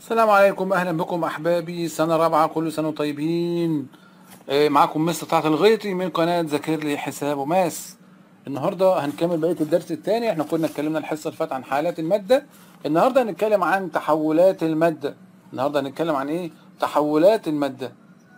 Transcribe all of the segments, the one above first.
السلام عليكم اهلا بكم احبابي سنه رابعه كل سنه وانتم طيبين آه، معاكم مستر طلعت الغيطي من قناه ذاكر لي حساب وماس النهارده هنكمل بقيه الدرس الثاني احنا كنا اتكلمنا الحصه اللي فاتت عن حالات الماده النهارده هنتكلم عن تحولات الماده النهارده هنتكلم عن ايه تحولات الماده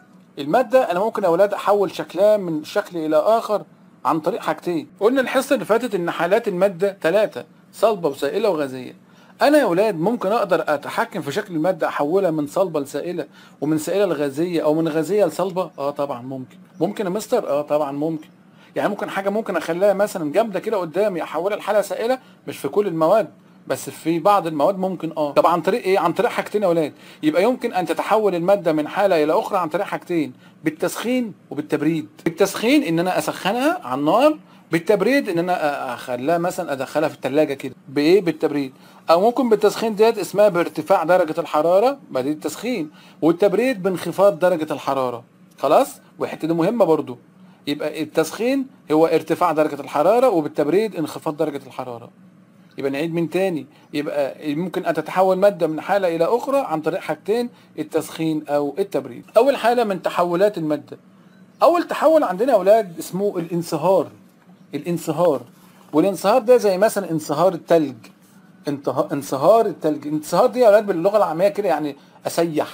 الماده انا ممكن يا اولاد احول شكلها من شكل الى اخر عن طريق حاجتين قلنا الحصه اللي فاتت ان حالات الماده ثلاثه صلبه وسائله وغازيه انا يا اولاد ممكن اقدر اتحكم في شكل الماده احولها من صلبه لسائله ومن سائله لغازيه او من غازيه لصلبه اه طبعا ممكن ممكن يا مستر اه طبعا ممكن يعني ممكن حاجه ممكن اخليها مثلا جامده كده قدامي احولها لحاله سائله مش في كل المواد بس في بعض المواد ممكن اه طب عن طريق ايه عن طريق حاجتين يا اولاد يبقى يمكن ان تتحول الماده من حاله الى اخرى عن طريق حاجتين بالتسخين وبالتبريد بالتسخين ان انا اسخنها على النار بالتبريد ان انا اخليها مثلا ادخلها في الثلاجه كده بايه بالتبريد او ممكن بالتسخين ديت اسمها بارتفاع درجه الحراره ما دي التسخين والتبريد بانخفاض درجه الحراره خلاص والحته دي مهمه برضو يبقى التسخين هو ارتفاع درجه الحراره وبالتبريد انخفاض درجه الحراره يبقى نعيد من تاني يبقى ممكن ان تتحول ماده من حاله الى اخرى عن طريق حاجتين التسخين او التبريد اول حاله من تحولات الماده اول تحول عندنا يا اولاد اسمه الانصهار الانصهار والانصهار ده زي مثلا انصهار التلج انته- انصهار التلج الانصهار دي يا اولاد باللغه العاميه كده يعني اسيح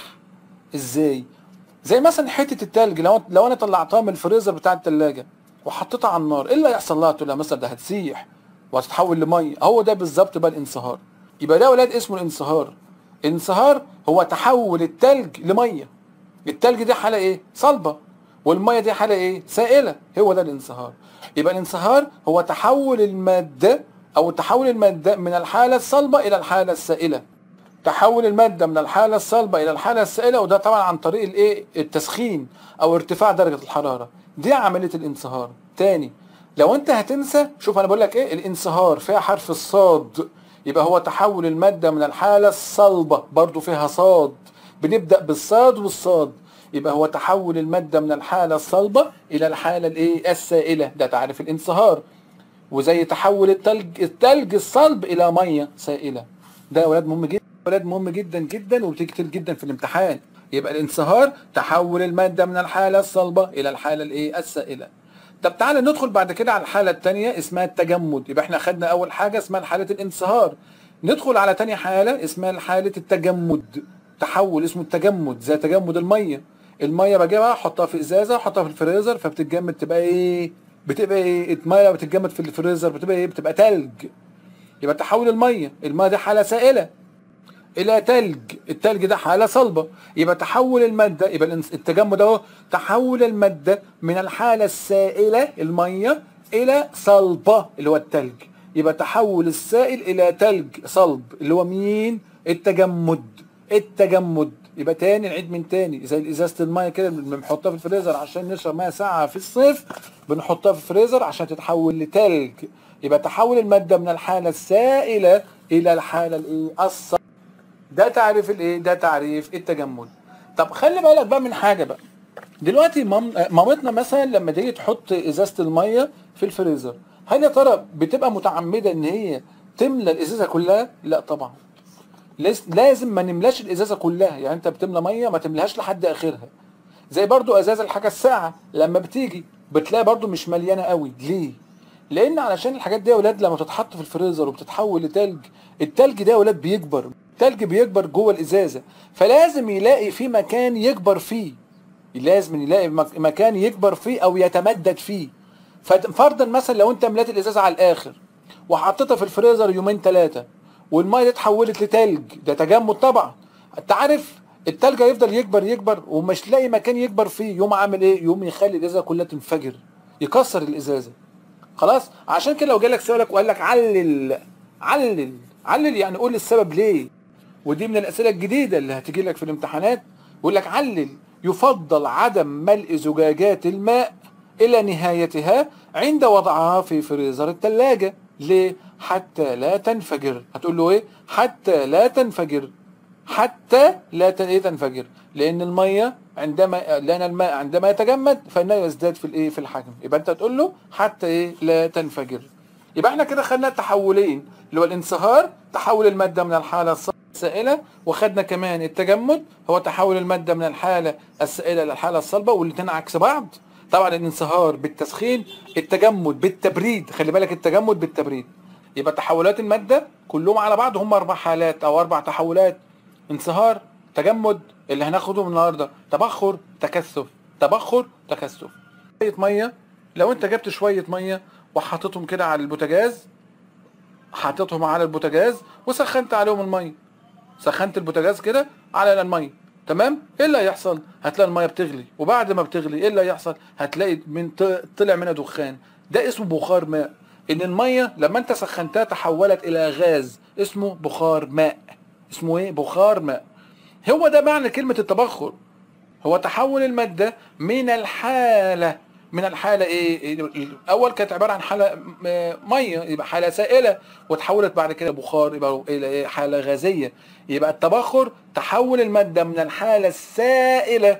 ازاي زي مثلا حته التلج لو لو انا طلعتها من الفريزر بتاع التلاجة وحطيتها على النار ايه اللي هيحصل لها تقول لها مثلا ده هتسيح وهتتحول لميه هو ده بالظبط بقى الانصهار يبقى ده يا اولاد اسمه الانصهار الانصهار هو تحول التلج لميه التلج دي حاله ايه صلبه والميه دي حاله ايه سائله هو ده الانصهار يبقى الانصهار هو تحول الماده او تحول الماده من الحاله الصلبه الى الحاله السائله تحول الماده من الحاله الصلبه الى الحاله السائله وده طبعا عن طريق الايه التسخين او ارتفاع درجه الحراره دي عمليه الانصهار تاني لو انت هتنسى شوف انا بقول لك ايه الانصهار فيها حرف الصاد يبقى هو تحول الماده من الحاله الصلبه برضو فيها صاد بنبدا بالصاد والصاد يبقى هو تحول الماده من الحاله الصلبه الى الحاله الايه السائله ده تعريف الانصهار وزي تحول التلج التلج الصلب الى ميه سائله ده يا ولاد مهم جدا ولاد مهم جدا جدا وبتيجي كتير جدا في الامتحان يبقى الانصهار تحول الماده من الحاله الصلبه الى الحاله الايه السائله طب تعالى ندخل بعد كده على الحاله الثانيه اسمها التجمد يبقى احنا خدنا اول حاجه اسمها حاله الانصهار ندخل على تاني حاله اسمها حاله التجمد تحول اسمه التجمد زي تجمد الميه الميه بجيبها احطها في ازازه احطها في الفريزر فبتتجمد تبقى ايه بتبقى ايه الميه بتتجمد في الفريزر بتبقى ايه بتبقى تلج يبقى تحول الميه الميه دي حاله سائله الى تلج التلج ده حاله صلبه يبقى تحول الماده يبقى الانس- التجمد اهو تحول الماده من الحاله السائله الميه الى صلبه اللي هو التلج يبقى تحول السائل الى تلج صلب اللي هو مين التجمد التجمد يبقى تاني نعيد من تاني زي ازازه الميه كده بنحطها في الفريزر عشان نشرب ميه ساقعه في الصيف بنحطها في الفريزر عشان تتحول لتلج يبقى تحول الماده من الحاله السائله الى الحاله الايه الصلبه ده تعريف الايه ده تعريف التجمد طب خلي بالك بقى من حاجه بقى دلوقتي مام... مامتنا مثلا لما تيجي تحط ازازه الميه في الفريزر هل يا ترى بتبقى متعمده ان هي تملى الازازه كلها لا طبعا لاز- لازم ما نملاش الازازه كلها يعني انت بتملى ميه ما تملاهاش لحد اخرها زي برضو ازازه الحاجه الساقعه لما بتيجي بتلاقي برضو مش مليانه قوي ليه لان علشان الحاجات دي يا اولاد لما تتحط في الفريزر وبتتحول لتلج التلج ده يا اولاد بيكبر التلج بيكبر جوه الازازه فلازم يلاقي في مكان يكبر فيه لازم يلاقي مك- مكان يكبر فيه او يتمدد فيه فد- فرضا مثلا لو انت مليت الازازه على الاخر وحطيتها في الفريزر يومين ثلاثه والميه دي اتحولت لتلج ده تجمد طبعا انت عارف التلج هيفضل يكبر يكبر ومش لاقي مكان يكبر فيه يوم عامل ايه يوم يخلي الازازه كلها تنفجر يكسر الازازه خلاص عشان كده لو جالك سؤالك وقال لك علل علل علل يعني قول السبب ليه ودي من الاسئله الجديده اللي هتجي لك في الامتحانات يقول لك علل يفضل عدم ملء زجاجات الماء الى نهايتها عند وضعها في فريزر الثلاجه ليه حتى لا تنفجر هتقول له ايه حتى لا تنفجر حتى لا تن- إيه تنفجر لان الميه عندما لان الماء عندما يتجمد فانه يزداد في الايه في الحجم يبقى انت تقول له حتى ايه لا تنفجر يبقى احنا كده خدنا تحولين اللي هو الانصهار تحول الماده من الحاله الصلبه السائله وخدنا كمان التجمد هو تحول الماده من الحاله السائله للحاله الصلبه والاثنين عكس بعض طبعا الانصهار بالتسخين التجمد بالتبريد خلي بالك التجمد بالتبريد يبقى تحولات الماده كلهم على بعض هم اربع حالات او اربع تحولات انصهار تجمد اللي هناخده النهارده تبخر تكثف تبخر تكثف شويه ميه لو انت جبت شويه ميه وحطيتهم كده على البوتاجاز حطيتهم على البوتاجاز وسخنت عليهم الميه سخنت البوتاجاز كده على الميه تمام ايه اللي هيحصل هتلاقي الميه بتغلي وبعد ما بتغلي ايه اللي هيحصل هتلاقي من ط- طلع منها دخان ده اسمه بخار ماء ان الميه لما انت سخنتها تحولت الى غاز اسمه بخار ماء اسمه ايه بخار ماء هو ده معنى كلمه التبخر هو تحول المادة من الحالة من الحالة ايه الاول كانت عبارة عن حالة م- مية يبقى حالة سائلة وتحولت بعد كده بخار يبقى الى ايه حالة غازية يبقى التبخر تحول المادة من الحالة السائلة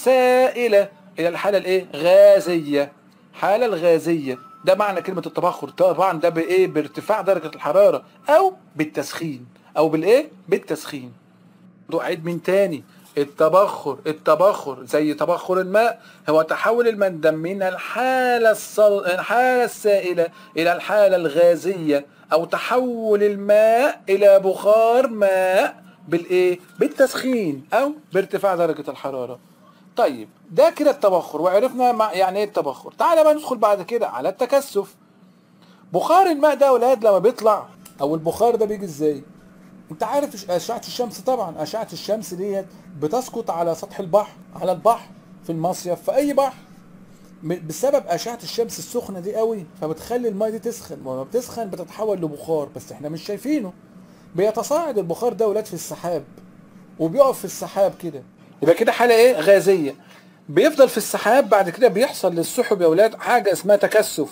سائلة الى الحالة الايه غازية حالة الغازية ده معنى كلمة التبخر طبعا ده بايه بارتفاع درجة الحرارة او بالتسخين او بالايه بالتسخين برضو اعيد من تاني التبخر التبخر زي تبخر الماء هو تحول المادة من الحالة الصل... الحالة السائلة إلى الحالة الغازية أو تحول الماء إلى بخار ماء بالإيه؟ بالتسخين أو بارتفاع درجة الحرارة. طيب ده كده التبخر وعرفنا مع يعني إيه التبخر. تعالى بقى ندخل بعد كده على التكثف. بخار الماء ده يا ولاد لما بيطلع أو البخار ده بيجي إزاي؟ انت عارف اشعه الشمس طبعا اشعه الشمس ديت بتسقط على سطح البحر على البحر في المصيف في اي بحر م- بسبب اشعه الشمس السخنه دي قوي فبتخلي الميه دي تسخن ولما بتسخن بتتحول لبخار بس احنا مش شايفينه بيتصاعد البخار ده ولاد في السحاب وبيقف في السحاب كده يبقى كده حاله ايه غازيه بيفضل في السحاب بعد كده بيحصل للسحب يا ولاد حاجه اسمها تكثف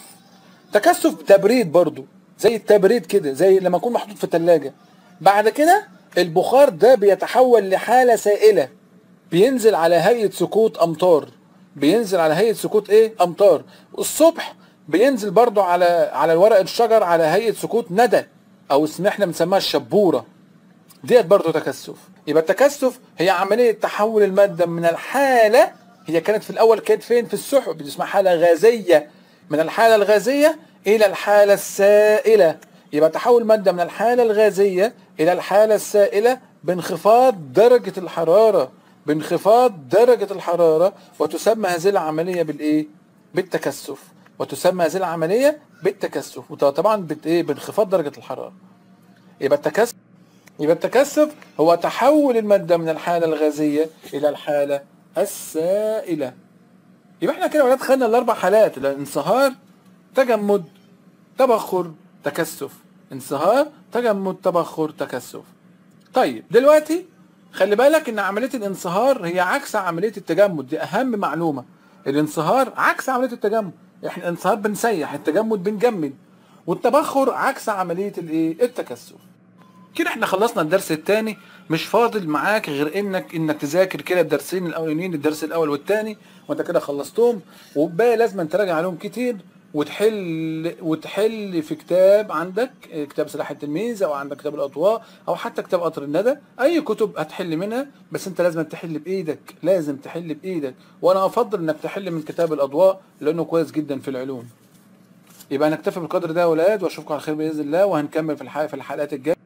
تكثف تبريد برضو زي التبريد كده زي لما يكون محطوط في الثلاجه بعد كده البخار ده بيتحول لحاله سائله بينزل على هيئه سقوط امطار بينزل على هيئه سقوط ايه امطار الصبح بينزل برضو على على ورق الشجر على هيئه سقوط ندى او اسم احنا بنسميها الشبوره ديت برضو تكثف يبقى التكثف هي عملية تحول المادة من الحالة هي كانت في الأول كانت فين في السحب دي اسمها حالة غازية من الحالة الغازية إلى الحالة السائلة يبقى تحول مادة من الحالة الغازية إلى الحالة السائلة بانخفاض درجة الحرارة بانخفاض درجة الحرارة وتسمى هذه العملية بالإيه؟ بالتكثف وتسمى هذه العملية بالتكثف وطبعا بت إيه؟ بانخفاض درجة الحرارة يبقى التكثف يبقى التكثف هو تحول المادة من الحالة الغازية إلى الحالة السائلة يبقى احنا كده يا ولاد خدنا الأربع حالات الانصهار تجمد تبخر تكثف انصهار تجمد تبخر تكثف طيب دلوقتي خلي بالك ان عملية الانصهار هي عكس عملية التجمد دي اهم معلومة الانصهار عكس عملية التجمد احنا الانصهار بنسيح التجمد بنجمد والتبخر عكس عملية الايه التكثف كده احنا خلصنا الدرس الثاني مش فاضل معاك غير انك انك تذاكر كده الدرسين الاولانيين الدرس الاول والثاني وانت كده خلصتهم وباقي لازم تراجع عليهم كتير وتحل وتحل في كتاب عندك كتاب سلاح التلميذ او عندك كتاب الاضواء او حتى كتاب قطر الندى اي كتب هتحل منها بس انت لازم تحل بايدك لازم تحل بايدك وانا افضل انك تحل من كتاب الاضواء لانه كويس جدا في العلوم يبقى نكتفي بالقدر ده يا ولاد واشوفكم على خير باذن الله وهنكمل في الحلقه في الحلقات الجايه